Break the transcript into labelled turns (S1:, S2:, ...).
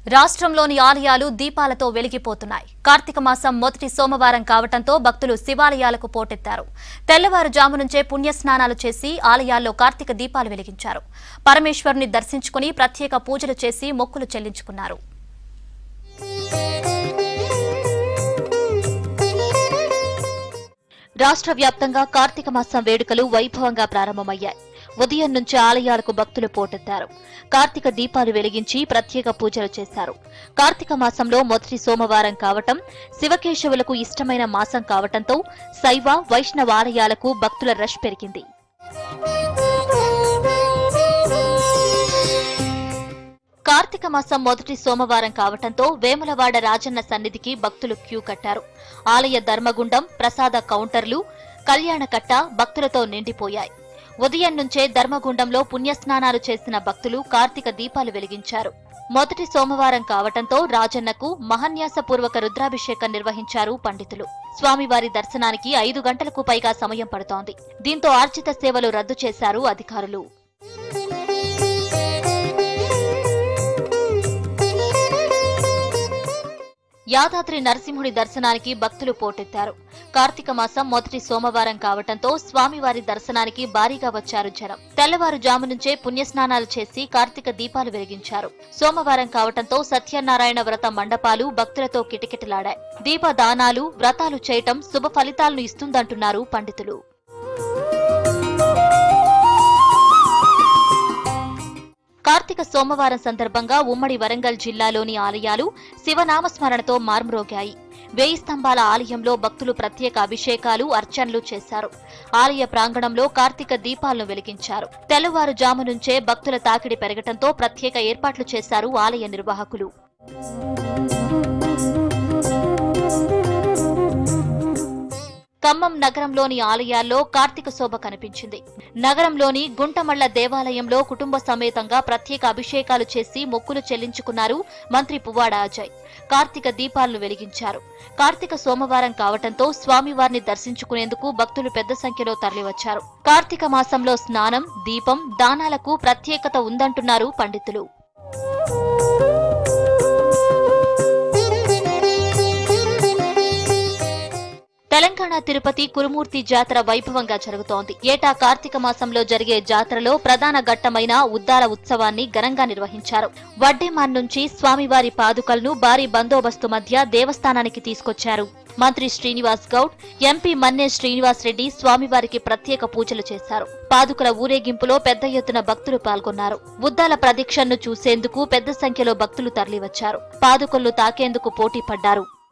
S1: రాష్ట్రంలోని ఆలయాలు దీపాలతో వెలిగిపోతున్నాయి కార్తీక మాసం మొదటి సోమవారం కావటంతో భక్తులు శివాలయాలకు పోటెత్తారు తెల్లవారుజాము నుంచే పుణ్యస్నానాలు చేసి ఆలయాల్లో కార్తీక దీపాలు వెలిగించారు పరమేశ్వరుని దర్శించుకుని ప్రత్యేక పూజలు చేసి మొక్కులు చెల్లించుకున్నారు రాష్ట్ర వ్యాప్తంగా కార్తీక మాసం వేడుకలు వైభవంగా ప్రారంభమయ్యాయి ఉదయం నుంచి ఆలయాలకు భక్తులు పోటెత్తారు కార్తీక దీపాలు వెలిగించి ప్రత్యేక పూజలు చేశారు కార్తీక మాసంలో మొదటి సోమవారం కావటం శివకేశవులకు ఇష్టమైన మాసం కావటంతో శైవ వైష్ణవ ఆలయాలకు భక్తుల రష్ పెరిగింది కార్తీక మాసం మొదటి సోమవారం కావటంతో వేములవాడ రాజన్న సన్నిధికి భక్తులు క్యూ కట్టారు ఆలయ ధర్మగుండం ప్రసాద కౌంటర్లు కళ్యాణకట్ట భక్తులతో నిండిపోయాయి ఉదయం నుంచే ధర్మగుండంలో పుణ్యస్నానాలు చేసిన భక్తులు కార్తీక దీపాలు వెలిగించారు మొదటి సోమవారం కావటంతో రాజన్నకు మహన్యాసపూర్వక రుద్రాభిషేకం నిర్వహించారు పండితులు స్వామివారి దర్శనానికి ఐదు గంటలకు పైగా సమయం పడుతోంది దీంతో ఆర్జిత సేవలు రద్దు చేశారు అధికారులు యాదాద్రి నరసింహుడి దర్శనానికి భక్తులు పోటెత్తారు కార్తీక మాసం మొదటి సోమవారం కావటంతో స్వామివారి దర్శనానికి భారీగా వచ్చారు జనం తెల్లవారుజాము నుంచే పుణ్యస్నానాలు చేసి కార్తీక దీపాలు వెలిగించారు సోమవారం కావటంతో సత్యనారాయణ వ్రత మండపాలు భక్తులతో కిటకిటలాడాయి దీపదానాలు వ్రతాలు చేయటం శుభ ఫలితాలను ఇస్తుందంటున్నారు పండితులు కార్తీక సోమవారం సందర్భంగా ఉమ్మడి వరంగల్ జిల్లాలోని ఆలయాలు శివనామస్మరణతో మార్మ్రోగాయి వేయి స్తంభాల ఆలయంలో భక్తులు ప్రత్యేక అభిషేకాలు అర్చనలు చేశారు ఆలయ ప్రాంగణంలో కార్తీక దీపాలను వెలిగించారు తెల్లవారుజాము నుంచే భక్తుల తాకిడి పెరగటంతో ప్రత్యేక ఏర్పాట్లు చేశారు ఆలయ నిర్వాహకులు ఖమ్మం నగరంలోని ఆలయాల్లో కార్తీక శోభ కనిపించింది నగరంలోని గుంటమళ్ల దేవాలయంలో కుటుంబ సమేతంగా ప్రత్యేక అభిషేకాలు చేసి మొక్కులు చెల్లించుకున్నారు మంత్రి పువ్వాడ అజయ్ కార్తీక దీపాలను వెలిగించారు కార్తీక సోమవారం కావటంతో స్వామివారిని దర్శించుకునేందుకు భక్తులు పెద్ద సంఖ్యలో తరలివచ్చారు కార్తీక మాసంలో స్నానం దీపం దానాలకు ప్రత్యేకత ఉందంటున్నారు పండితులు తెలంగాణ తిరుపతి కురుమూర్తి జాతర వైభవంగా జరుగుతోంది ఏటా కార్తీక మాసంలో జరిగే జాతరలో ప్రధాన ఘట్టమైన ఉద్దాల ఉత్సవాన్ని ఘనంగా నిర్వహించారు వడ్డేమాన్ నుంచి స్వామివారి పాదుకలను భారీ బందోబస్తు మధ్య దేవస్థానానికి తీసుకొచ్చారు మంత్రి శ్రీనివాస్ గౌడ్ ఎంపీ మన్నే శ్రీనివాస్ రెడ్డి స్వామివారికి ప్రత్యేక పూజలు చేశారు పాదుకల ఊరేగింపులో పెద్ద ఎత్తున భక్తులు పాల్గొన్నారు ఉద్దాల ప్రదీక్షను చూసేందుకు పెద్ద సంఖ్యలో భక్తులు తరలివచ్చారు పాదుకలను తాకేందుకు పోటీ పడ్డారు